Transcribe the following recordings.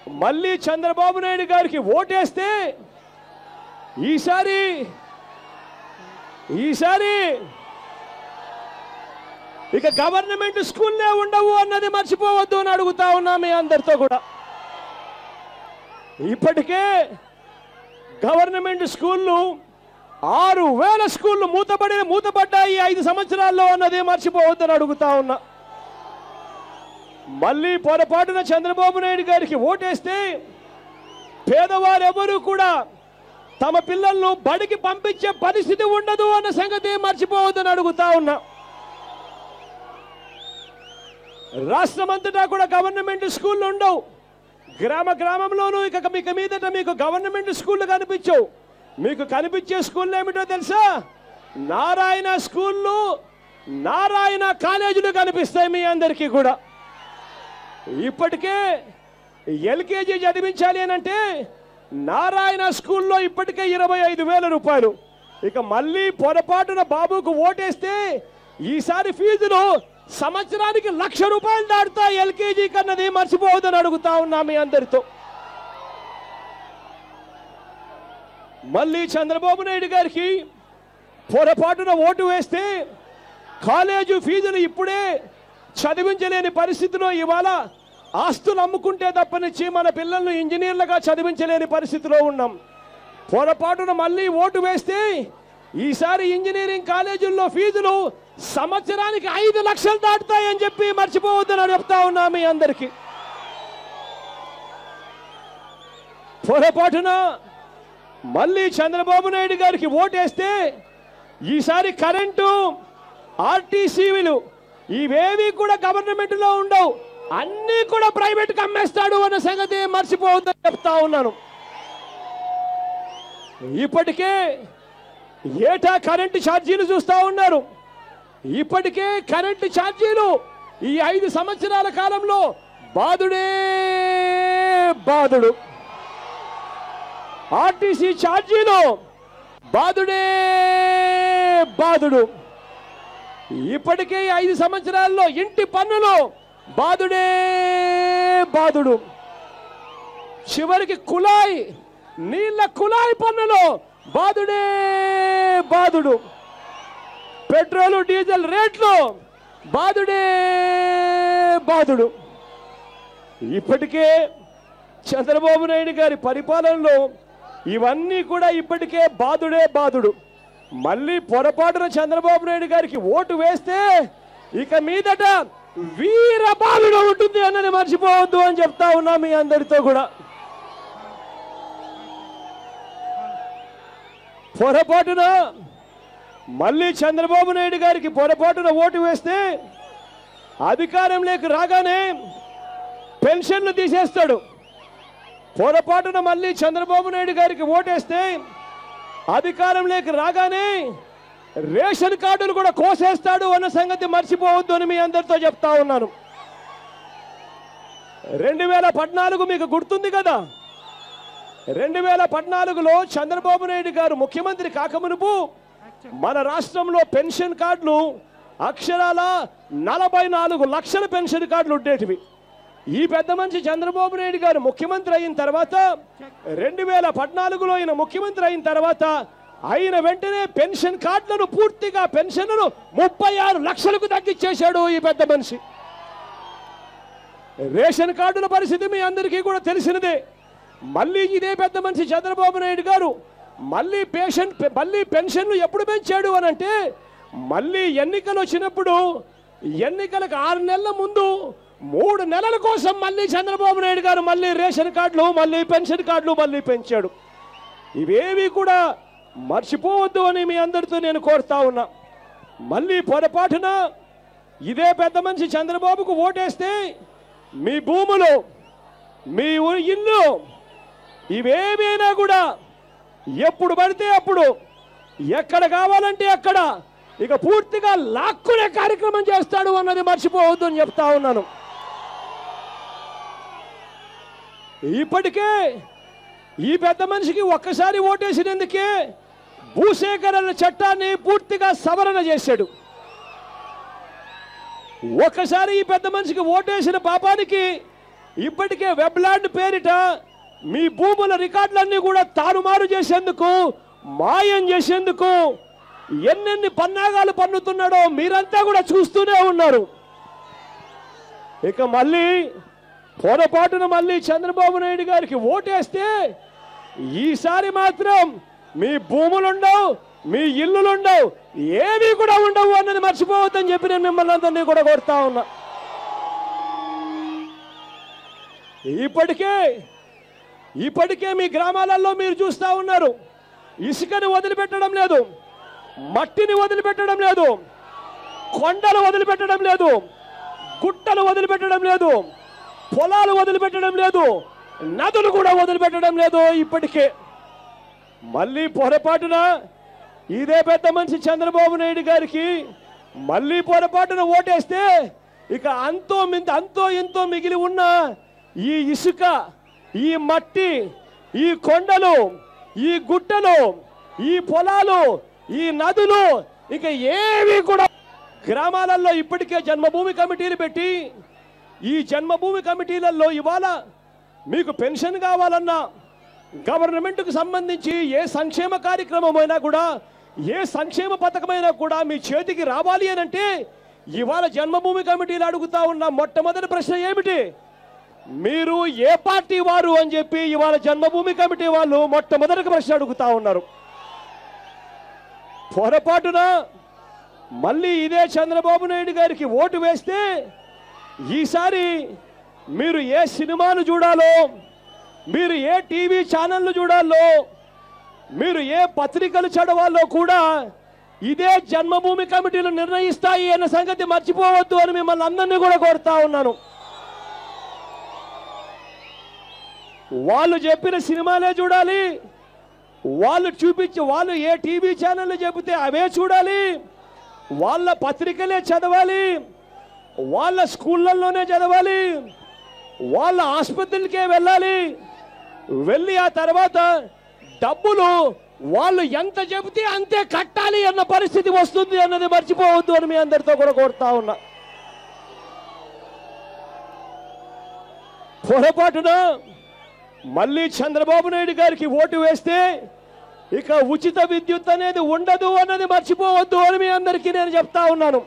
మళ్ళీ చంద్రబాబు నాయుడు గారికి ఓటేస్తే ఈసారి ఈసారి ఇక గవర్నమెంట్ స్కూల్లే ఉండవు అన్నది మర్చిపోవద్దు అని అడుగుతా ఉన్నా మీ అందరితో కూడా ఇప్పటికే గవర్నమెంట్ స్కూళ్ళు ఆరు వేల స్కూళ్ళు మూతపడి మూతపడ్డాయి ఈ ఐదు సంవత్సరాల్లో అన్నది మర్చిపోవద్దని అడుగుతా ఉన్నా మళ్ళీ పొరపాటున చంద్రబాబు నాయుడు గారికి ఓటేస్తే పేదవారెవరూ కూడా తమ పిల్లలను బడికి పంపించే పరిస్థితి ఉండదు అన్న సంగతి మర్చిపోవద్దని అడుగుతా ఉన్నా రాష్ట్రమంతటా కూడా గవర్నమెంట్ స్కూళ్ళు ఉండవు గ్రామ గ్రామంలోనూ ఇక మీకు మీదట మీకు గవర్నమెంట్ స్కూళ్ళు కనిపించవు మీకు కనిపించే స్కూళ్ళు ఏమిటో తెలుసా నారాయణ స్కూళ్ళు నారాయణ కాలేజీలు కనిపిస్తాయి మీ అందరికీ కూడా ఇప్పటికే ఎల్కేజీ చదివించాలి అని అంటే నారాయణ స్కూల్లో ఇప్పటికే ఇరవై ఐదు వేల రూపాయలు ఇక మళ్ళీ పొరపాటున బాబుకు ఓటేస్తే ఈసారి ఫీజులు సంవత్సరానికి లక్ష రూపాయలు దాటుతా ఎల్కేజీ కన్నది మర్చిపోవద్దని అడుగుతా ఉన్నా మీ అందరితో మళ్ళీ చంద్రబాబు నాయుడు గారికి పొరపాటున ఓటు వేస్తే కాలేజీ ఫీజులు ఇప్పుడే చదివించలేని పరిస్థితిలో ఇవాళ ఆస్తులు అమ్ముకుంటే తప్పనిచ్చి మన పిల్లల్ని ఇంజనీర్లుగా చదివించలేని పరిస్థితిలో ఉన్నాం పొరపాటున మళ్ళీ ఓటు వేస్తే ఈసారి ఇంజనీరింగ్ కాలేజీల్లో ఫీజులు సంవత్సరానికి ఐదు లక్షలు దాటుతాయని చెప్పి మర్చిపోవద్దని చెప్తా ఉన్నా మీ అందరికీ పొరపాటున మళ్ళీ చంద్రబాబు నాయుడు గారికి ఓటేస్తే ఈసారి కరెంటు ఆర్టీసీలు ఇవేవి కూడా గవర్నమెంట్ లో ఉండవు అన్నీ కూడా ప్రైవేట్ కి అమ్మేస్తాడు అన్న సంగతి మర్చిపోవద్దని చెప్తా ఉన్నాను ఇప్పటికే ఏటా కరెంటు ఛార్జీలు చూస్తా ఉన్నారు ఇప్పటికే కరెంటు ఛార్జీలు ఈ ఐదు సంవత్సరాల కాలంలో బాధుడే బాధుడు ఆర్టీసీ ఛార్జీలు బాధుడే బాధుడు ఇప్పటికే ఈ ఐదు సంవత్సరాల్లో ఇంటి పన్నులు బాధుడే బాధుడు చివరికి కుళాయి నీళ్ళ కుళాయి పన్నులు బాధుడే బాధుడు పెట్రోలు డీజిల్ రేట్లు బాధుడే బాధుడు ఇప్పటికే చంద్రబాబు నాయుడు గారి పరిపాలనలో ఇవన్నీ కూడా ఇప్పటికే బాధుడే బాధుడు మళ్ళీ పొరపాటున చంద్రబాబు నాయుడు గారికి ఓటు వేస్తే ఇక మీదట వీర బాలుడు ఉంటుంది అన్నది మర్చిపోవద్దు అని చెప్తా ఉన్నా మీ అందరితో కూడా పొరపాటున మళ్ళీ చంద్రబాబు నాయుడు గారికి పొరపాటున ఓటు వేస్తే అధికారంలోకి రాగానే పెన్షన్లు తీసేస్తాడు పొరపాటున మళ్ళీ చంద్రబాబు నాయుడు గారికి ఓటేస్తే అధికారంలోకి రాగానే రేషన్ కార్డులు కూడా కోసేస్తాడు అన్న సంగతి మర్చిపోవద్దు అని మీ అందరితో చెప్తా ఉన్నాను రెండు వేల పద్నాలుగు మీకు గుర్తుంది కదా రెండు వేల పద్నాలుగులో చంద్రబాబు నాయుడు గారు ముఖ్యమంత్రి కాకమునుపు మన రాష్ట్రంలో పెన్షన్ కార్డులు అక్షరాల నలభై నాలుగు లక్షల పెన్షన్ కార్డులు ఉండేటివి ఈ పెద్ద మనిషి చంద్రబాబు నాయుడు గారు ముఖ్యమంత్రి అయిన తర్వాత రెండు వేల పద్నాలుగులో ఈయన ముఖ్యమంత్రి అయిన తర్వాత అయిన వెంటనే పెన్షన్ కార్డులను పూర్తిగా పెన్షన్లను ముప్పై ఆరు లక్షలకు తగ్గించేశాడు ఈ పెద్ద మనిషి రేషన్ కార్డుల పరిస్థితి మీ అందరికీ కూడా తెలిసినదే మళ్ళీ ఇదే పెద్ద మనిషి చంద్రబాబు నాయుడు గారు మళ్ళీ పేషెంట్ మళ్ళీ పెన్షన్లు ఎప్పుడు పెంచాడు అని అంటే మళ్ళీ ఎన్నికలు వచ్చినప్పుడు ఎన్నికలకు ఆరు నెలల ముందు మూడు నెలల కోసం మళ్ళీ చంద్రబాబు నాయుడు గారు మళ్ళీ రేషన్ కార్డులు మళ్ళీ పెన్షన్ కార్డులు మళ్ళీ పెంచాడు ఇవేవి కూడా మర్చిపోవద్దు అని మీ అందరితో నేను కోరుతా ఉన్నా మళ్ళీ పొరపాటున ఇదే పెద్ద మనిషి చంద్రబాబుకు ఓటేస్తే మీ భూములు మీ ఊరి ఇల్లు ఇవేమైనా కూడా ఎప్పుడు పడితే అప్పుడు ఎక్కడ కావాలంటే అక్కడ ఇక పూర్తిగా లాక్కునే కార్యక్రమం చేస్తాడు అన్నది మర్చిపోవద్దు అని చెప్తా ఉన్నాను ఇప్పటికే ఈ పెద్ద మనిషికి ఒక్కసారి ఓటేసినందుకే భూసేకరణ చట్టాన్ని పూర్తిగా సవరణ చేశాడు ఒక్కసారి ఈ పెద్ద మనిషికి ఓటేసిన పాపానికి ఇప్పటికే వెబ్లాండ్ పేరిట మీ భూముల రికార్డులన్నీ కూడా తారుమారు చేసేందుకు మాయం చేసేందుకు ఎన్నెన్ని పన్నాగాలు పన్నుతున్నాడో మీరంతా కూడా చూస్తూనే ఉన్నారు ఇక మళ్ళీ పొరపాటున మళ్ళీ చంద్రబాబు నాయుడు గారికి ఓటేస్తే ఈసారి మాత్రం మీ భూములుండవు మీ ఇల్లులుండవు ఏమీ కూడా ఉండవు అన్నది మర్చిపోవద్దని చెప్పి నేను మిమ్మల్ని అందరినీ కూడా కొడతా ఉన్నా ఇప్పటికే ఇప్పటికే మీ గ్రామాలలో మీరు చూస్తా ఉన్నారు ఇసుకని వదిలిపెట్టడం లేదు మట్టిని వదిలిపెట్టడం లేదు కొండలు వదిలిపెట్టడం లేదు గుట్టలు వదిలిపెట్టడం లేదు పొలాలు వదిలిపెట్టడం లేదు నదులు కూడా వదిలిపెట్టడం లేదు ఇప్పటికే మళ్ళీ పొరపాటున ఇదే పెద్ద మనిషి చంద్రబాబు నాయుడు గారికి మళ్ళీ పొరపాటున ఓటేస్తే ఇక అంతో మింత అంతో ఎంతో మిగిలి ఉన్న ఈ ఇసుక ఈ మట్టి ఈ కొండలు ఈ గుట్టలు ఈ పొలాలు ఈ నదులు ఇక ఏవి కూడా గ్రామాలలో ఇప్పటికే జన్మభూమి కమిటీలు పెట్టి ఈ జన్మభూమి కమిటీలలో ఇవాళ మీకు పెన్షన్ కావాలన్నా గవర్నమెంట్కు సంబంధించి ఏ సంక్షేమ కార్యక్రమం అయినా కూడా ఏ సంక్షేమ పథకమైనా కూడా మీ చేతికి రావాలి అని అంటే ఇవాళ జన్మభూమి కమిటీలు అడుగుతా ఉన్న మొట్టమొదటి ప్రశ్న ఏమిటి మీరు ఏ పార్టీ వారు అని చెప్పి ఇవాళ జన్మభూమి కమిటీ వాళ్ళు మొట్టమొదటి ప్రశ్న అడుగుతా ఉన్నారు పొరపాటున మళ్ళీ ఇదే చంద్రబాబు నాయుడు గారికి ఓటు వేస్తే ఈసారి మీరు ఏ సినిమాను చూడాలో మీరు ఏ టీవీ ఛానళ్ళు చూడాలో మీరు ఏ పత్రికలు చదవాలో కూడా ఇదే జన్మభూమి కమిటీలు నిర్ణయిస్తాయి అన్న సంగతి మర్చిపోవద్దు అని మిమ్మల్ని అందరినీ కూడా కోరుతా ఉన్నాను వాళ్ళు చెప్పిన సినిమాలే చూడాలి వాళ్ళు చూపించి వాళ్ళు ఏ టీవీ ఛానళ్ళు చెబితే అవే చూడాలి వాళ్ళ పత్రికలే చదవాలి వాళ్ళ స్కూళ్ళల్లోనే చదవాలి వాళ్ళ ఆసుపత్రులకే వెళ్ళాలి వెళ్ళి ఆ తర్వాత డబ్బులు వాళ్ళు ఎంత చెబితే అంతే కట్టాలి అన్న పరిస్థితి వస్తుంది అన్నది మర్చిపోవద్దు అని మీ అందరితో కూడా కోరుతా ఉన్నా పొరపాటున మళ్ళీ చంద్రబాబు నాయుడు గారికి ఓటు వేస్తే ఇక ఉచిత విద్యుత్ అనేది ఉండదు అన్నది మర్చిపోవద్దు అని మీ అందరికీ నేను చెప్తా ఉన్నాను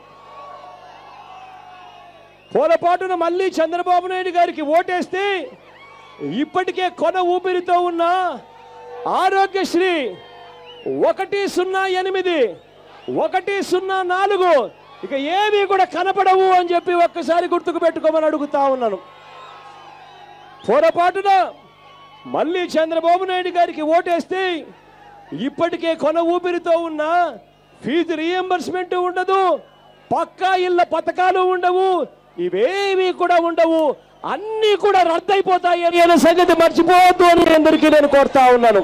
పొరపాటున మళ్ళీ చంద్రబాబు నాయుడు గారికి ఓటేస్తే ఇప్పటికే కొన ఊపిరితో ఉన్న ఆరోగ్యశ్రీ ఒకటి సున్నా ఎనిమిది ఒకటి సున్నా నాలుగు ఇక ఏమీ కూడా కనపడవు అని చెప్పి ఒక్కసారి గుర్తుకు పెట్టుకోమని అడుగుతా ఉన్నాను పొరపాటున మళ్ళీ చంద్రబాబు నాయుడు గారికి ఓటేస్తే ఇప్పటికే కొన ఊపిరితో ఉన్న ఫీజు రియంబర్స్మెంట్ ఉండదు పక్కా ఇళ్ళ పథకాలు ఉండవు ఇవేమీ కూడా ఉండవు అన్నీ కూడా రద్దయిపోతాయి అని అనే సంగతి మర్చిపోవద్దు అని అందరికీ నేను కోరుతా ఉన్నాను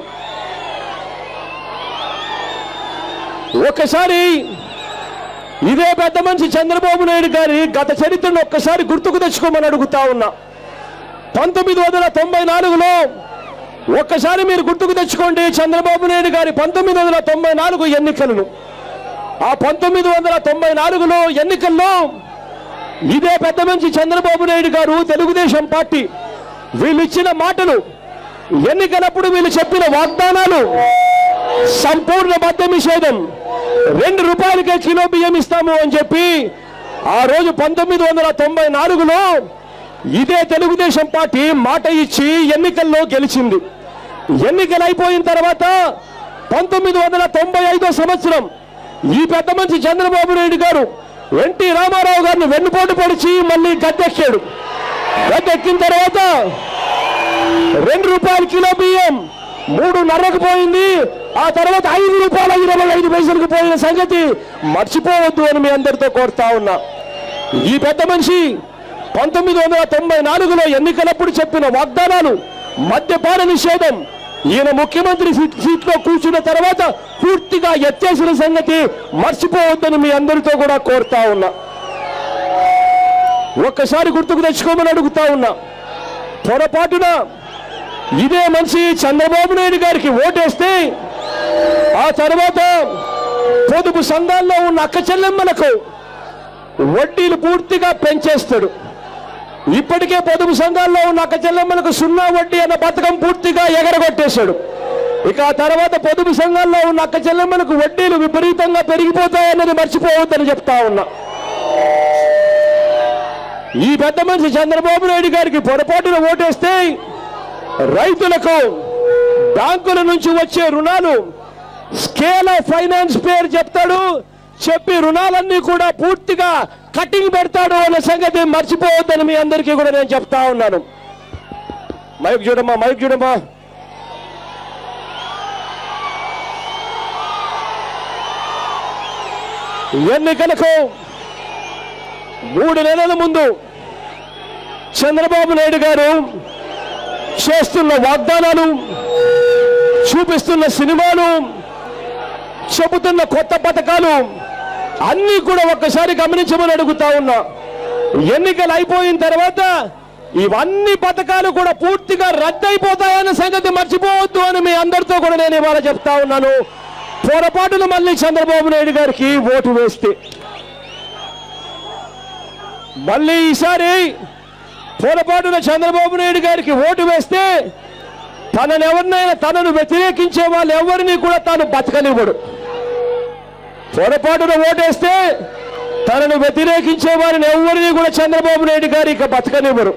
ఒక్కసారి ఇదే పెద్ద మనిషి చంద్రబాబు నాయుడు గారి గత చరిత్రను ఒక్కసారి గుర్తుకు తెచ్చుకోమని అడుగుతా ఉన్నా పంతొమ్మిది వందల తొంభై నాలుగులో ఒక్కసారి మీరు గుర్తుకు తెచ్చుకోండి చంద్రబాబు నాయుడు గారి పంతొమ్మిది వందల తొంభై నాలుగు ఎన్నికలను ఆ పంతొమ్మిది వందల తొంభై నాలుగులో ఎన్నికల్లో ఇదే పెద్ద మనిషి చంద్రబాబు నాయుడు గారు తెలుగుదేశం పార్టీ వీళ్ళు ఇచ్చిన మాటలు ఎన్నికలప్పుడు వీళ్ళు చెప్పిన వాగ్దానాలు సంపూర్ణ మద్య నిషేధం రెండు రూపాయలకే కిలో బియ్యం ఇస్తాము అని చెప్పి ఆ రోజు పంతొమ్మిది వందల తొంభై నాలుగులో ఇదే తెలుగుదేశం పార్టీ మాట ఇచ్చి ఎన్నికల్లో గెలిచింది ఎన్నికలు అయిపోయిన తర్వాత పంతొమ్మిది వందల తొంభై ఐదో సంవత్సరం ఈ పెద్ద మనిషి చంద్రబాబు నాయుడు గారు ఎన్టీ రామారావు గారిని వెన్నుపోటు పొడిచి మళ్ళీ గద్దెక్కాడు గద్దెక్కిన తర్వాత రెండు రూపాయల కిలో బియ్యం మూడున్నరకు పోయింది ఆ తర్వాత ఐదు రూపాయల ఇరవై ఐదు పైసలకు పోయిన సంగతి మర్చిపోవద్దు అని మీ అందరితో కోరుతా ఉన్నా ఈ పెద్ద మనిషి పంతొమ్మిది వందల తొంభై నాలుగులో ఎన్నికలప్పుడు చెప్పిన వాగ్దానాలు మద్యపాన నిషేధం ఈయన ముఖ్యమంత్రి సీట్ సీట్లో కూర్చున్న తర్వాత పూర్తిగా ఎత్తేసిన సంగతి మర్చిపోవద్దని మీ అందరితో కూడా కోరుతా ఉన్నా ఒక్కసారి గుర్తుకు తెచ్చుకోమని అడుగుతా ఉన్నా పొరపాటున ఇదే మనిషి చంద్రబాబు నాయుడు గారికి ఓటేస్తే ఆ తర్వాత పొదుపు సంఘాల్లో ఉన్న అక్క చెల్లెమ్మలకు వడ్డీలు పూర్తిగా పెంచేస్తాడు ఇప్పటికే పొదుపు సంఘాల్లో ఉన్న అక్క చెల్లెమ్మలకు సున్నా వడ్డీ అన్న పథకం పూర్తిగా ఎగరగొట్టేశాడు ఇక ఆ తర్వాత పొదుపు సంఘాల్లో ఉన్న అక్క చెల్లెమ్మలకు వడ్డీలు విపరీతంగా పెరిగిపోతాయన్నది మర్చిపోవద్దని చెప్తా ఉన్నా ఈ పెద్ద మనిషి చంద్రబాబు నాయుడు గారికి పొరపాటున ఓటేస్తే రైతులకు బ్యాంకుల నుంచి వచ్చే రుణాలు స్కేల్ ఆఫ్ ఫైనాన్స్ పేరు చెప్తాడు చెప్పి రుణాలన్నీ కూడా పూర్తిగా కటింగ్ పెడతాడు అనే సంగతి మర్చిపోవద్దని మీ అందరికీ కూడా నేను చెప్తా ఉన్నాను మైక్ చూడమ్మా మైక్ చూడమ్మా ఎన్నికలకు మూడు నెలల ముందు చంద్రబాబు నాయుడు గారు చేస్తున్న వాగ్దానాలు చూపిస్తున్న సినిమాలు చెబుతున్న కొత్త పథకాలు అన్నీ కూడా ఒక్కసారి గమనించమని అడుగుతా ఉన్నా ఎన్నికలు అయిపోయిన తర్వాత ఇవన్నీ పథకాలు కూడా పూర్తిగా రద్దయిపోతాయన్న సంగతి మర్చిపోవద్దు అని మీ అందరితో కూడా నేను ఇవాళ చెప్తా ఉన్నాను పొరపాటున మళ్ళీ చంద్రబాబు నాయుడు గారికి ఓటు వేస్తే మళ్ళీ ఈసారి పొరపాటున చంద్రబాబు నాయుడు గారికి ఓటు వేస్తే తనను ఎవరినైనా తనను వ్యతిరేకించే వాళ్ళు ఎవరిని కూడా తాను బతకనివ్వడు పొరపాటున ఓటేస్తే తనను వ్యతిరేకించే వారిని ఎవరిని కూడా చంద్రబాబు నాయుడు గారు ఇక బతకనివ్వరు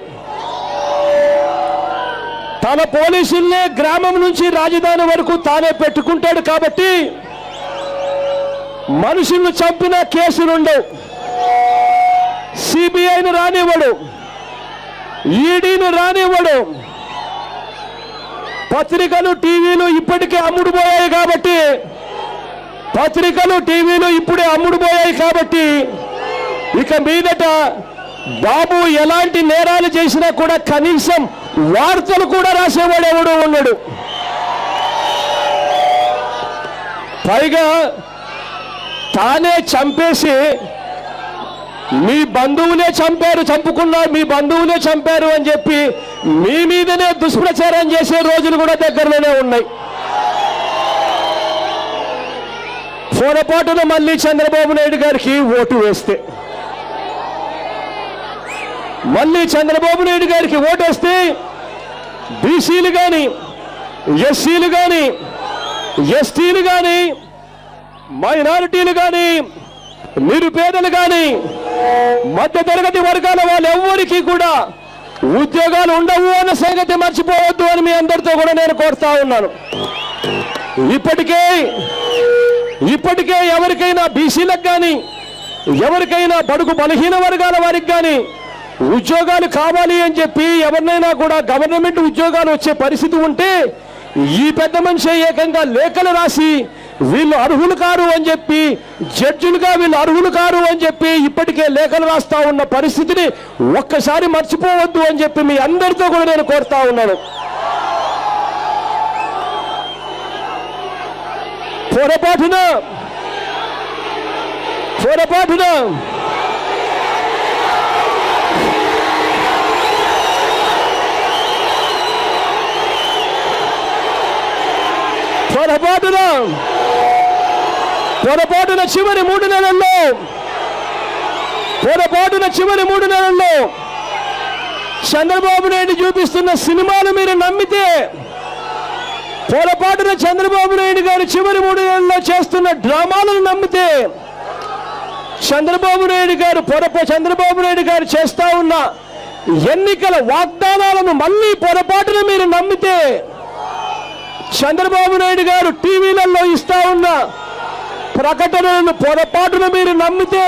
తన పోలీసుల్నే గ్రామం నుంచి రాజధాని వరకు తానే పెట్టుకుంటాడు కాబట్టి మనుషులను చంపిన కేసులుండవు సిబిఐను రానివ్వడు ఈడీని రానివ్వడు పత్రికలు టీవీలు ఇప్పటికే అమ్ముడుపోయాయి కాబట్టి పత్రికలు టీవీలు ఇప్పుడే అమ్ముడుపోయాయి కాబట్టి ఇక మీదట బాబు ఎలాంటి నేరాలు చేసినా కూడా కనీసం వార్తలు కూడా రాసేవాడు ఎవడు ఉన్నాడు పైగా తానే చంపేసి మీ బంధువులే చంపారు చంపుకున్నారు మీ బంధువులే చంపారు అని చెప్పి మీ మీదనే దుష్ప్రచారం చేసే రోజులు కూడా దగ్గరలోనే ఉన్నాయి పొరపాటున మళ్ళీ చంద్రబాబు నాయుడు గారికి ఓటు వేస్తే మళ్ళీ చంద్రబాబు నాయుడు గారికి ఓటేస్తే బీసీలు కానీ ఎస్సీలు కానీ ఎస్టీలు కానీ మైనారిటీలు కానీ నిరుపేదలు కానీ మధ్య తరగతి వర్గాల వాళ్ళు ఎవ్వరికీ కూడా ఉద్యోగాలు ఉండవు అన్న సంగతి మర్చిపోవద్దు అని మీ అందరితో కూడా నేను కోరుతా ఉన్నాను ఇప్పటికే ఇప్పటికే ఎవరికైనా బీసీలకు కానీ ఎవరికైనా బడుగు బలహీన వర్గాల వారికి కానీ ఉద్యోగాలు కావాలి అని చెప్పి ఎవరినైనా కూడా గవర్నమెంట్ ఉద్యోగాలు వచ్చే పరిస్థితి ఉంటే ఈ పెద్ద మనిషి ఏకంగా లేఖలు రాసి వీళ్ళు అర్హులు కారు అని చెప్పి జడ్జిలుగా వీళ్ళు అర్హులు కారు అని చెప్పి ఇప్పటికే లేఖలు రాస్తా ఉన్న పరిస్థితిని ఒక్కసారి మర్చిపోవద్దు అని చెప్పి మీ అందరితో కూడా నేను కోరుతా ఉన్నాను పొరపాటున పొరపాటున పొరపాటున పొరపాటున చివరి మూడు నెలల్లో పొరపాటున చివరి మూడు నెలల్లో చంద్రబాబు నాయుడు చూపిస్తున్న సినిమాలు మీరు నమ్మితే పొరపాటున చంద్రబాబు నాయుడు గారు చివరి మూడు నెలల్లో చేస్తున్న డ్రామాలను నమ్మితే చంద్రబాబు నాయుడు గారు పొరప చంద్రబాబు నాయుడు గారు చేస్తా ఉన్న ఎన్నికల వాగ్దానాలను మళ్ళీ పొరపాటున మీరు నమ్మితే చంద్రబాబు నాయుడు గారు టీవీలలో ఇస్తా ఉన్న ప్రకటనలను పొరపాటున మీరు నమ్మితే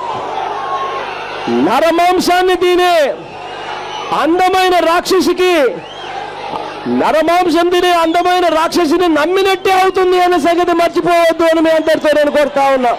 నరమాంసాన్ని తినే అందమైన రాక్షసికి నరమాంసం తినే అందమైన రాక్షసిని నమ్మినట్టే అవుతుంది అనే సంగతి మర్చిపోవద్దు అని మీ అందరితో నేను కోరుతా ఉన్నా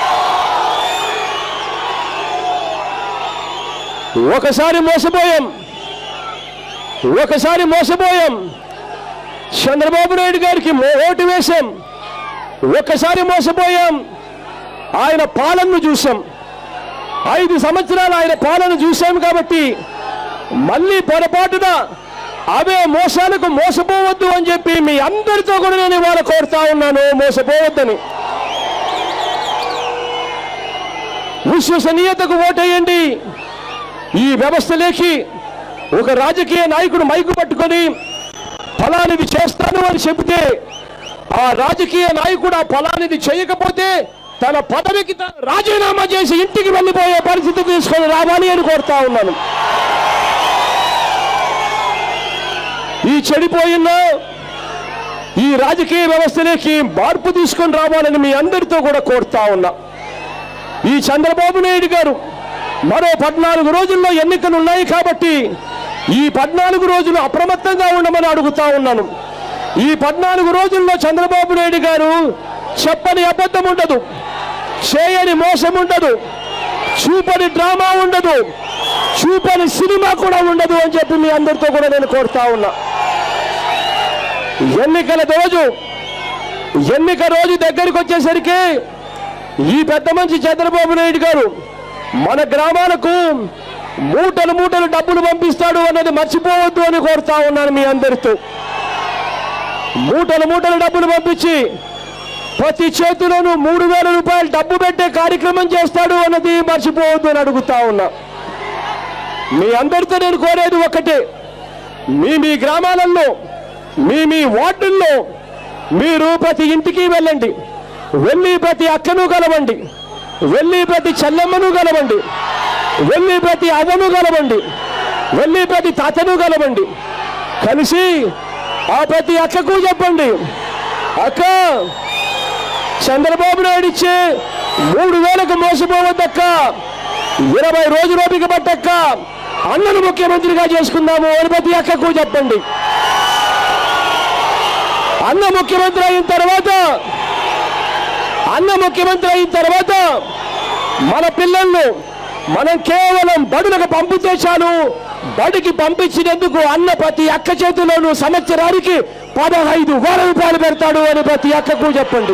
ఒకసారి మోసపోయాం ఒకసారి మోసపోయాం చంద్రబాబు నాయుడు గారికి మో- ఓటు వేశాం ఒక్కసారి మోసపోయాం ఆయన పాలనను చూసాం ఐదు సంవత్సరాలు ఆయన పాలన చూశాం కాబట్టి మళ్ళీ పొరపాటున అవే మోసాలకు మోసపోవద్దు అని చెప్పి మీ అందరితో కూడా నేను ఇవాళ కోరుతా ఉన్నాను మోసపోవద్దని విశ్వసనీయతకు ఓటేయండి ఈ వ్యవస్థలోకి ఒక రాజకీయ నాయకుడు మైకు పట్టుకొని ఫలానిది చేస్తాను అని చెబితే ఆ రాజకీయ నాయకుడు ఆ ఫలానిది చేయకపోతే తన పదవికి తాను రాజీనామా చేసి ఇంటికి వెళ్ళిపోయే పరిస్థితి తీసుకొని రావాలి అని కోరుతా ఉన్నాను ఈ చెడిపోయిన ఈ రాజకీయ వ్యవస్థలోకి మార్పు తీసుకొని రావాలని మీ అందరితో కూడా కోరుతా ఉన్నా ఈ చంద్రబాబు నాయుడు గారు మరో పద్నాలుగు రోజుల్లో ఎన్నికలు ఉన్నాయి కాబట్టి ఈ పద్నాలుగు రోజులు అప్రమత్తంగా ఉండమని అడుగుతా ఉన్నాను ఈ పద్నాలుగు రోజుల్లో చంద్రబాబు నాయుడు గారు చెప్పని అబద్ధం ఉండదు చేయని మోసం ఉండదు చూపని డ్రామా ఉండదు చూపని సినిమా కూడా ఉండదు అని చెప్పి మీ అందరితో కూడా నేను కోరుతా ఉన్నా ఎన్నికల రోజు ఎన్నిక రోజు దగ్గరికి వచ్చేసరికి ఈ పెద్ద మనిషి చంద్రబాబు నాయుడు గారు మన గ్రామాలకు మూటలు మూటలు డబ్బులు పంపిస్తాడు అన్నది మర్చిపోవద్దు అని కోరుతా ఉన్నాను మీ అందరితో మూటలు మూటలు డబ్బులు పంపించి ప్రతి చేతిలోనూ మూడు వేల రూపాయలు డబ్బు పెట్టే కార్యక్రమం చేస్తాడు అన్నది మర్చిపోవద్దు అని అడుగుతా ఉన్నా మీ అందరితో నేను కోరేది ఒకటే మీ మీ గ్రామాలలో మీ మీ వార్డుల్లో మీరు ప్రతి ఇంటికి వెళ్ళండి వెళ్ళి ప్రతి అక్కను కలవండి వెళ్ళి ప్రతి చెల్లెమ్మను కలవండి వెళ్ళి ప్రతి అవ్వను కలవండి వెళ్ళి ప్రతి తాతను కలవండి కలిసి ఆ ప్రతి అక్కకు చెప్పండి అక్క చంద్రబాబు నాయుడు ఇచ్చే మూడు వేలకు మోసపోవద్దక్క ఇరవై రోజులు ఓపిక పట్టక్క అన్నను ముఖ్యమంత్రిగా చేసుకుందాము అని ప్రతి అక్కకు చెప్పండి అన్న ముఖ్యమంత్రి అయిన తర్వాత అన్న ముఖ్యమంత్రి అయిన తర్వాత మన పిల్లలను మనం కేవలం బడులకు పంపితే చాలు బడికి పంపించినందుకు అన్న ప్రతి అక్క చేతిలోనూ సంవత్సరానికి పదహైదు వేల రూపాయలు పెడతాడు అని ప్రతి అక్కకు చెప్పండి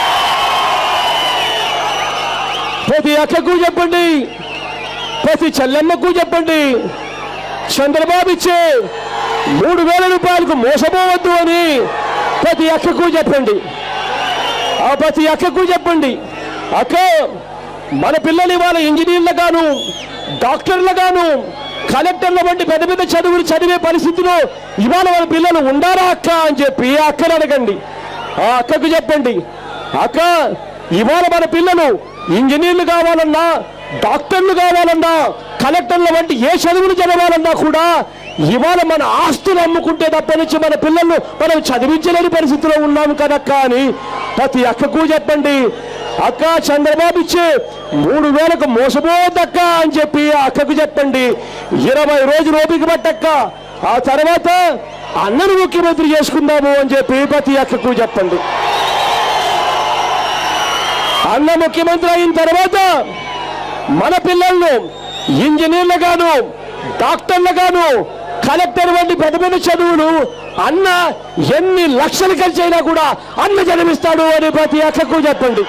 ప్రతి అక్కకు చెప్పండి ప్రతి చెల్లెమ్మకు చెప్పండి చంద్రబాబు ఇచ్చే మూడు వేల రూపాయలకు మోసపోవద్దు అని ప్రతి అక్కకు చెప్పండి ఆ ప్రతి అక్కకు చెప్పండి అక్క మన పిల్లలు ఇవాళ ఇంజనీర్లుగాను డాక్టర్లుగాను కలెక్టర్ల వంటి పెద్ద పెద్ద చదువులు చదివే పరిస్థితిలో ఇవాళ వాళ్ళ పిల్లలు ఉండారా అక్క అని చెప్పి ఆ అక్కను అడగండి ఆ అక్కకు చెప్పండి అక్క ఇవాళ మన పిల్లలు ఇంజనీర్లు కావాలన్నా డాక్టర్లు కావాలన్నా కలెక్టర్ల వంటి ఏ చదువులు చదవాలన్నా కూడా ఇవాళ మన ఆస్తులు అమ్ముకుంటే తప్ప నుంచి మన పిల్లలు మనం చదివించలేని పరిస్థితిలో ఉన్నాము కదక్క అని ప్రతి అక్కకు చెప్పండి అక్క చంద్రబాబు ఇచ్చే మూడు వేలకు మోసపోదక్క అని చెప్పి ఆ అక్కకు చెప్పండి ఇరవై రోజులు ఓపిక పట్టక్క ఆ తర్వాత అన్నను ముఖ్యమంత్రి చేసుకుందాము అని చెప్పి ప్రతి అక్కకు చెప్పండి అన్న ముఖ్యమంత్రి అయిన తర్వాత మన పిల్లలను ఇంజనీర్లుగాను డాక్టర్లుగాను కలెక్టర్ వంటి పెద్ద పెద్ద చదువులు అన్న ఎన్ని లక్షలు ఖర్చు అయినా కూడా అన్న జన్మిస్తాడు అని ప్రతి అక్కకు చెప్పండి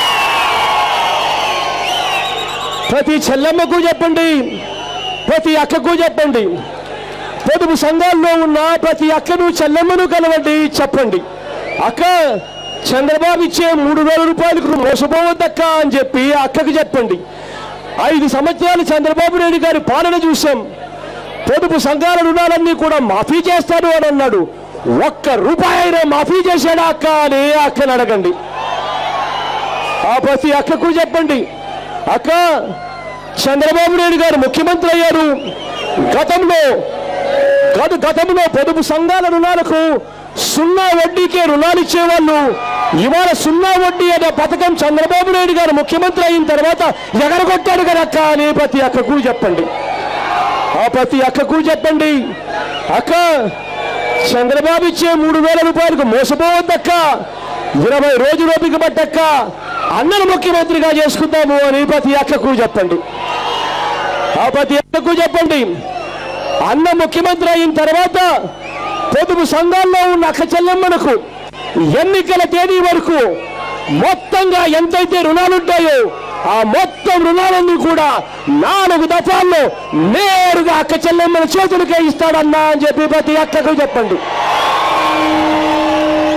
ప్రతి చెల్లెమ్మకు చెప్పండి ప్రతి అక్కకు చెప్పండి పొదుపు సంఘాల్లో ఉన్న ప్రతి అక్కను చెల్లెమ్మను కలవండి చెప్పండి అక్క చంద్రబాబు ఇచ్చే మూడు వేల రూపాయలకు మోసపోవద్దక్క అని చెప్పి ఆ అక్కకు చెప్పండి ఐదు సంవత్సరాలు చంద్రబాబు నాయుడు గారి పాలన చూశాం పొదుపు సంఘాల రుణాలన్నీ కూడా మాఫీ చేస్తాడు అని అన్నాడు ఒక్క రూపాయి అయినా మాఫీ చేశాడా అక్క అని ఆ అక్కని అడగండి ఆ ప్రతి అక్కకు చెప్పండి అక్క చంద్రబాబు నాయుడు గారు ముఖ్యమంత్రి అయ్యారు గతంలో గత గతంలో పొదుపు సంఘాల రుణాలకు సున్నా వడ్డీకే రుణాలు ఇచ్చేవాళ్ళు ఇవాళ సున్నా వడ్డీ అనే పథకం చంద్రబాబు నాయుడు గారు ముఖ్యమంత్రి అయిన తర్వాత ఎగరగొట్టాడు కదక్క అని ప్రతి అక్కకు చెప్పండి ఆ ప్రతి అక్కకు చెప్పండి అక్క చంద్రబాబు ఇచ్చే మూడు వేల రూపాయలకు మోసపోవద్దక్క ఇరవై రోజులు ఓపిక పట్టక్క అన్నను ముఖ్యమంత్రిగా చేసుకుందాము అని ప్రతి అక్కకు చెప్పండి ఆ ప్రతి అక్కకు చెప్పండి అన్న ముఖ్యమంత్రి అయిన తర్వాత పొదుపు సంఘాల్లో ఉన్న అక్క చెల్లెమ్మలకు ఎన్నికల తేదీ వరకు మొత్తంగా ఎంతైతే రుణాలుంటాయో ఆ మొత్తం రుణాలన్నీ కూడా నాలుగు దఫాల్లో నేరుగా అక్క చెల్లెమ్మల చేతులకే ఇస్తాడన్నా అని చెప్పి ప్రతి అక్కకు చెప్పండి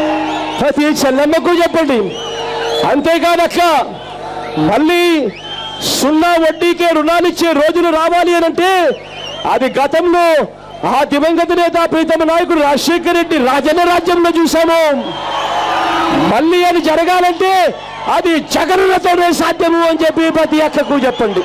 ప్రతి చెల్లెమ్మకు చెప్పండి అంతేకాదక్క మళ్ళీ సున్నా వడ్డీకే రుణాలిచ్చే రోజులు రావాలి అని అంటే అది గతంలో ఆ దివంగత నేత ప్రీతమ నాయకుడు రాజశేఖర రెడ్డి రాజన్న రాజ్యంలో చూసాము మళ్ళీ అది జరగాలంటే అది జగనులతోనే సాధ్యము అని చెప్పి ప్రతి అక్కకు చెప్పండి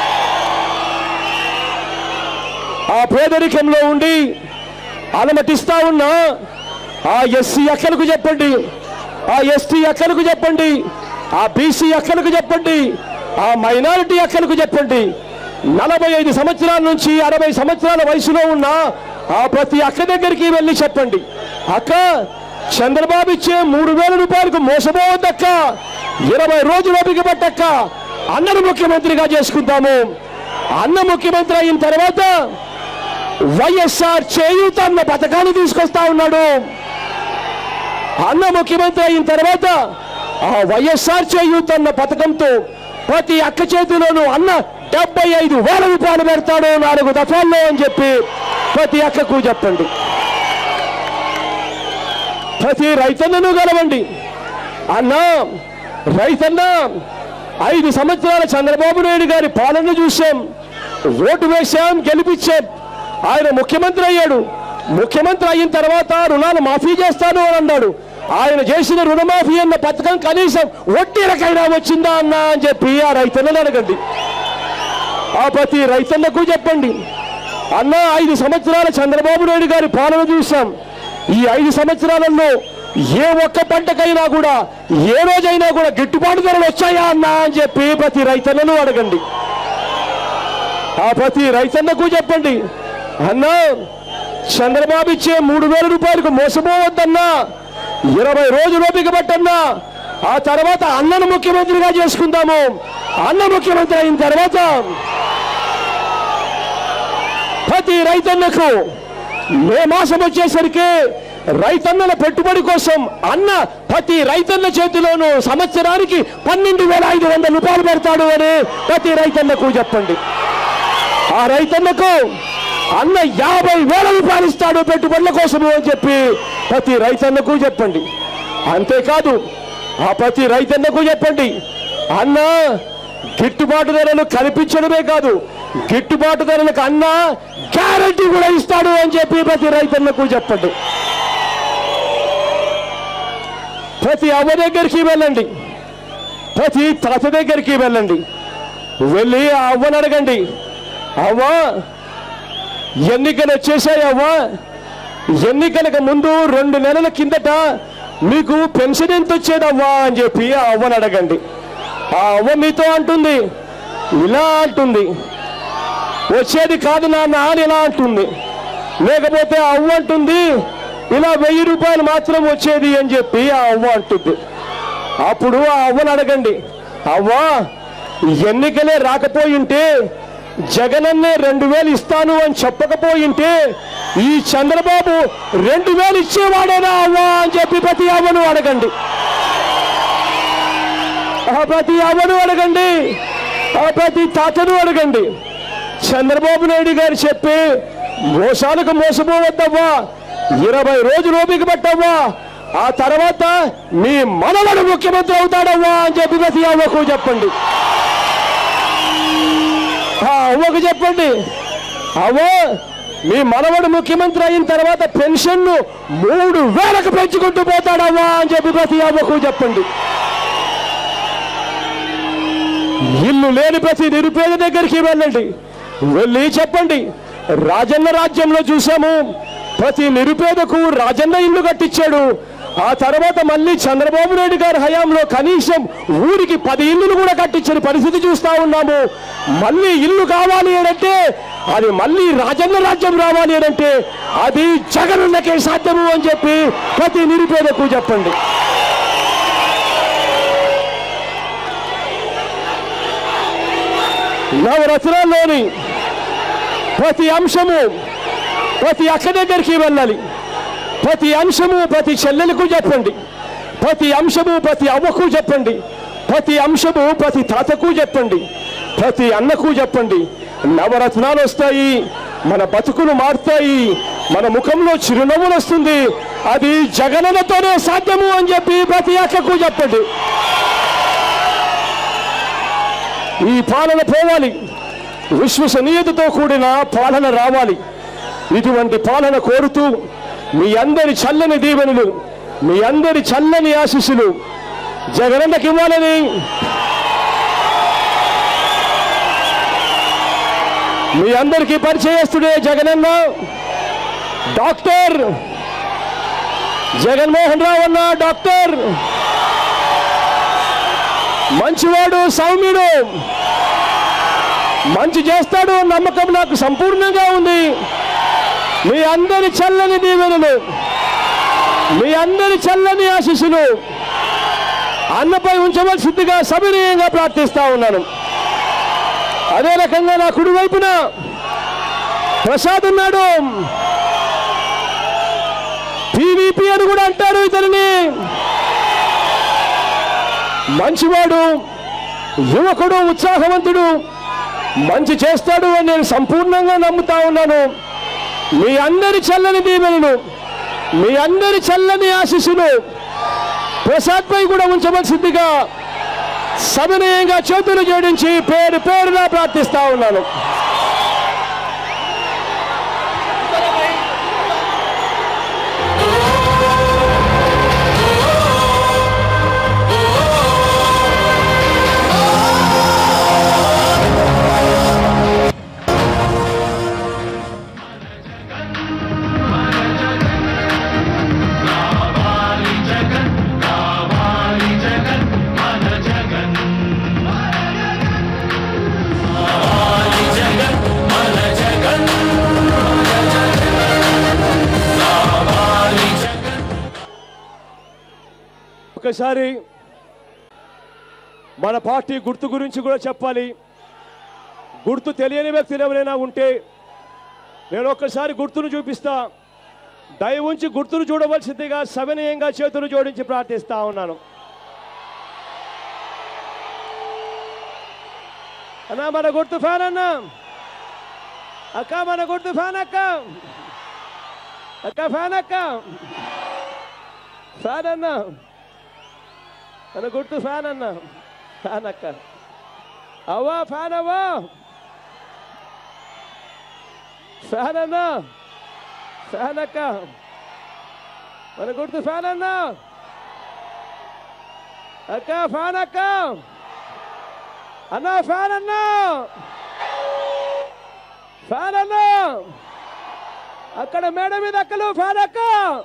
ఆ పేదరికంలో ఉండి అలమటిస్తా ఉన్న ఆ ఎస్సీ అక్కలకు చెప్పండి ఆ ఎస్టీ అక్కలకు చెప్పండి ఆ బీసీ అక్కలకు చెప్పండి ఆ మైనారిటీ అక్కలకు చెప్పండి నలభై ఐదు సంవత్సరాల నుంచి అరవై సంవత్సరాల వయసులో ఉన్న ఆ ప్రతి అక్క దగ్గరికి వెళ్ళి చెప్పండి అక్క చంద్రబాబు ఇచ్చే మూడు వేల రూపాయలకు మోసపోవద్దక్క ఇరవై రోజులు ఓపిక పట్టక్క అన్నను ముఖ్యమంత్రిగా చేసుకుంటాము అన్న ముఖ్యమంత్రి అయిన తర్వాత వైఎస్ఆర్ చేయూత అన్న పథకాన్ని తీసుకొస్తా ఉన్నాడు అన్న ముఖ్యమంత్రి అయిన తర్వాత ఆ వైఎస్ఆర్ చేయూత అన్న పథకంతో ప్రతి అక్క చేతిలోనూ అన్న డెబ్బై ఐదు వేల రూపాయలు పెడతాడు నాలుగు దఫాల్లో అని చెప్పి ప్రతి అక్కకు చెప్పండి ప్రతి రైతన్నను గెలవండి అన్న రైతన్న ఐదు సంవత్సరాల చంద్రబాబు నాయుడు గారి పాలన చూశాం ఓటు వేశాం గెలిపించాం ఆయన ముఖ్యమంత్రి అయ్యాడు ముఖ్యమంత్రి అయిన తర్వాత రుణాలు మాఫీ చేస్తాను అని అన్నాడు ఆయన చేసిన రుణమాఫీ అన్న పథకం కనీసం వడ్డీలకైనా వచ్చిందా అన్నా అని చెప్పి ఆ రైతన్నలు అడగండి ఆ ప్రతి రైతన్నకు చెప్పండి అన్న ఐదు సంవత్సరాల చంద్రబాబు నాయుడు గారి పాలన చూశాం ఈ ఐదు సంవత్సరాలలో ఏ ఒక్క పంటకైనా కూడా ఏ రోజైనా కూడా గిట్టుబాటు ధరలు వచ్చాయా అన్నా అని చెప్పి ప్రతి రైతన్నను అడగండి ఆ ప్రతి రైతన్నకు చెప్పండి అన్నా చంద్రబాబు ఇచ్చే మూడు వేల రూపాయలకు మోసపోవద్దన్నా ఇరవై రోజులు ఓపిక పట్టన్నా ఆ తర్వాత అన్నను ముఖ్యమంత్రిగా చేసుకుందాము అన్న ముఖ్యమంత్రి అయిన తర్వాత ప్రతి రైతన్నకు మే మాసం వచ్చేసరికి రైతన్నల పెట్టుబడి కోసం అన్న ప్రతి రైతన్న చేతిలోనూ సంవత్సరానికి పన్నెండు వేల ఐదు వందల రూపాయలు పెడతాడు అని ప్రతి రైతన్నకు చెప్పండి ఆ రైతన్నకు అన్న యాభై వేల రూపాయలు ఇస్తాడు పెట్టుబడుల కోసము అని చెప్పి ప్రతి రైతన్నకు చెప్పండి అంతేకాదు ఆ ప్రతి రైతన్నకు చెప్పండి అన్న గిట్టుబాటు ధరలు కల్పించడమే కాదు గిట్టుబాటు ధరలకు అన్న గ్యారంటీ కూడా ఇస్తాడు అని చెప్పి ప్రతి రైతన్నకు చెప్పండి ప్రతి అవ్వ దగ్గరికి వెళ్ళండి ప్రతి తాత దగ్గరికి వెళ్ళండి వెళ్ళి ఆ అవ్వని అడగండి అవ్వా ఎన్నికలు వచ్చేసాయి అవ్వా ఎన్నికలకు ముందు రెండు నెలల కిందట మీకు పెన్షన్ ఎంత వచ్చేదవ్వా అని చెప్పి ఆ అవ్వని అడగండి ఆ అవ్వ మీతో అంటుంది ఇలా అంటుంది వచ్చేది కాదు నాన్న అని ఇలా అంటుంది లేకపోతే ఆ అవ్వ అంటుంది ఇలా వెయ్యి రూపాయలు మాత్రం వచ్చేది అని చెప్పి ఆ అవ్వ అంటుంది అప్పుడు ఆ అవ్వని అడగండి అవ్వా ఎన్నికలే రాకపోయింటే జగనన్నే రెండు వేలు ఇస్తాను అని చెప్పకపోయింటే ఈ చంద్రబాబు రెండు వేలు ఇచ్చేవాడేనా అవ్వా అని చెప్పి ప్రతి అవ్వను అడగండి ఆ ప్రతి అవ్వను అడగండి ఆ ప్రతి తాతను అడగండి చంద్రబాబు నాయుడు గారు చెప్పి మోసాలకు మోసపోవద్దవ్వా ఇరవై రోజులు ఓపిక పట్టవ్వా ఆ తర్వాత మీ మనవడు ముఖ్యమంత్రి అవుతాడవ్వా అని చెప్పి ప్రతి అవ్వకు చెప్పండి ఆ అవ్వకు చెప్పండి అవ్వ మీ మనవడు ముఖ్యమంత్రి అయిన తర్వాత పెన్షన్ను మూడు వేలకు పెంచుకుంటూ పోతాడవ్వా అని చెప్పి ప్రతి అవ్వకు చెప్పండి ఇల్లు లేని ప్రతి నిరుపేద దగ్గరికి వెళ్ళండి వెళ్ళి చెప్పండి రాజన్న రాజ్యంలో చూసాము ప్రతి నిరుపేదకు రాజన్న ఇల్లు కట్టించాడు ఆ తర్వాత మళ్ళీ చంద్రబాబు నాయుడు గారి హయాంలో కనీసం ఊరికి పది ఇల్లులు కూడా కట్టించిన పరిస్థితి చూస్తా ఉన్నాము మళ్ళీ ఇల్లు కావాలి అంటే అది మళ్ళీ రాజన్న రాజ్యం రావాలి అంటే అది జగనున్నకే సాధ్యము అని చెప్పి ప్రతి నిరుపేదకు చెప్పండి నవరత్నాల్లోని ప్రతి అంశము ప్రతి అక్క దగ్గరికి వెళ్ళాలి ప్రతి అంశము ప్రతి చెల్లెలకు చెప్పండి ప్రతి అంశము ప్రతి అవ్వకు చెప్పండి ప్రతి అంశము ప్రతి తాతకు చెప్పండి ప్రతి అన్నకు చెప్పండి నవరత్నాలు వస్తాయి మన బతుకులు మారుతాయి మన ముఖంలో చిరునవ్వులు వస్తుంది అది జగనన్నతోనే సాధ్యము అని చెప్పి ప్రతి అక్కకు చెప్పండి ఈ పాలన పోవాలి విశ్వసనీయతతో కూడిన పాలన రావాలి ఇటువంటి పాలన కోరుతూ మీ అందరి చల్లని దీవెనలు మీ అందరి చల్లని ఆశీస్సులు జగనన్నకి ఇవ్వాలని మీ అందరికీ పరిచయస్తుడే జగనన్న డాక్టర్ జగన్మోహన్ రావు అన్న డాక్టర్ మంచివాడు సౌమ్యుడు మంచి చేస్తాడు అన్న నమ్మకం నాకు సంపూర్ణంగా ఉంది మీ అందరి చల్లని దీవెనలు మీ అందరి చల్లని ఆశీస్సులు అన్నపై ఉంచవలసిందిగా సవినీయంగా ప్రార్థిస్తా ఉన్నాను అదే రకంగా నా కుడి వైపున ప్రసాద్ ఉన్నాడు పీవీపీ అని కూడా అంటారు ఇతనిని మంచివాడు యువకుడు ఉత్సాహవంతుడు మంచి చేస్తాడు అని నేను సంపూర్ణంగా నమ్ముతా ఉన్నాను మీ అందరి చల్లని దీవెనలు మీ అందరి చల్లని ఆశీస్సులు ప్రసాద్ పై కూడా ఉంచవలసిందిగా సవినయంగా చేతులు జోడించి పేరు పేరున ప్రార్థిస్తా ఉన్నాను ఒకసారి మన పార్టీ గుర్తు గురించి కూడా చెప్పాలి గుర్తు తెలియని వ్యక్తులు ఎవరైనా ఉంటే నేను ఒక్కసారి గుర్తును చూపిస్తా దయ ఉంచి గుర్తును చూడవలసిందిగా సవినయంగా చేతులు జోడించి ప్రార్థిస్తా ఉన్నాను అన్నా మన గుర్తు ఫ్యాన్ అన్నా అక్క మన గుర్తు ఫ్యాన్ అక్క అక్క ఫ్యాన్ అక్క ఫ్యాన్ అన్నా మన గుర్తు ఫ్యాన్ అన్నా ఫ్యాన్ అక్క అవ్వా ఫ్యాన్ అవ్వా ఫ్యాన్ అన్నా ఫ్యాన్ అక్క మన గుర్తు ఫ్యాన్ అన్నా అక్క ఫ్యాన్ అక్క అన్నా ఫ్యాన్ అన్నా ఫ్యాన్ అన్నా అక్కడ మేడ మీద అక్కలు ఫ్యాన్ అక్క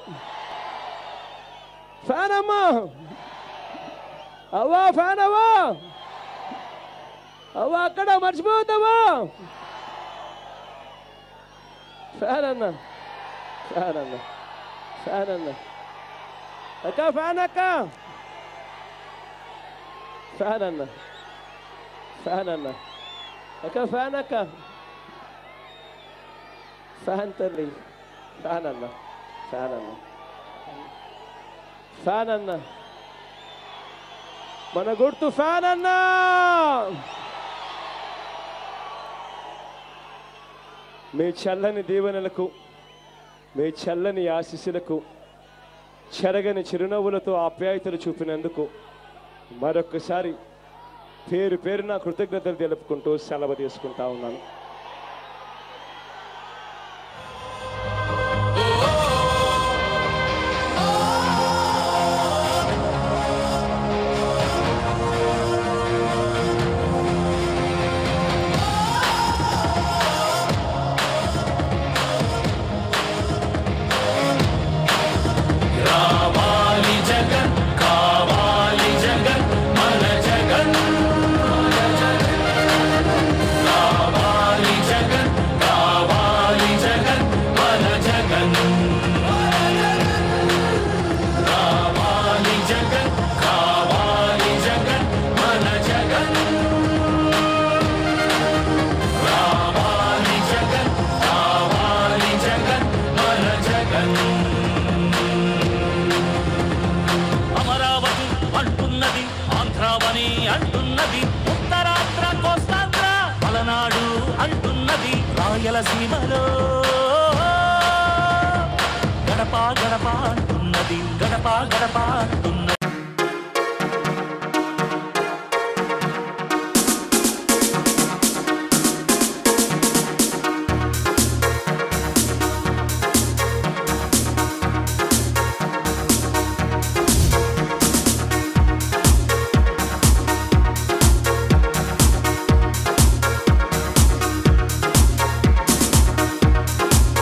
ఫ్యాన్ అమ్మా అవ్వా ఫ్యాన్ అవ్వా అవ్వా అక్కడ మర్చిపోతావా ఫ్యాన్ అన్న ఫ్యాన్ అన్న ఫ్యాన్ అన్న అక్క ఫ్యాన్ అక్క ఫ్యాన్ అన్న ఫ్యాన్ అన్న అక్క ఫ్యాన్ అక్క ఫ్యాన్ తల్లి ఫ్యాన్ అన్న ఫ్యాన్ అన్న ఫ్యాన్ అన్న మన గుర్తు ఫ్యాన్ అన్నా మీ చల్లని దీవెనలకు మీ చల్లని ఆశీస్సులకు చెరగని చిరునవ్వులతో ఆప్యాయతలు చూపినందుకు మరొక్కసారి పేరు పేరున కృతజ్ఞతలు తెలుపుకుంటూ సెలవు తీసుకుంటా ఉన్నాను కావాలి జగన్ కావాలి జగన్ మన జగన్ కావాలి జగన్ కావాలి జగన్ మన జగన్ కావాలి జగన్ కావాలి జగన్ మన జగన్ కావాలి జగన్ కావాలి జగన్ మన జగన్ అమరావతి అంటున్నది ఆంధ్రావని అంటున్నది ఉత్తరాంధ్ర కోస్తాంధ్ర పలనాడు అంటున్నది రాయలసీమలో గడప గడప అంటున్నది గడప గడప అంటున్నది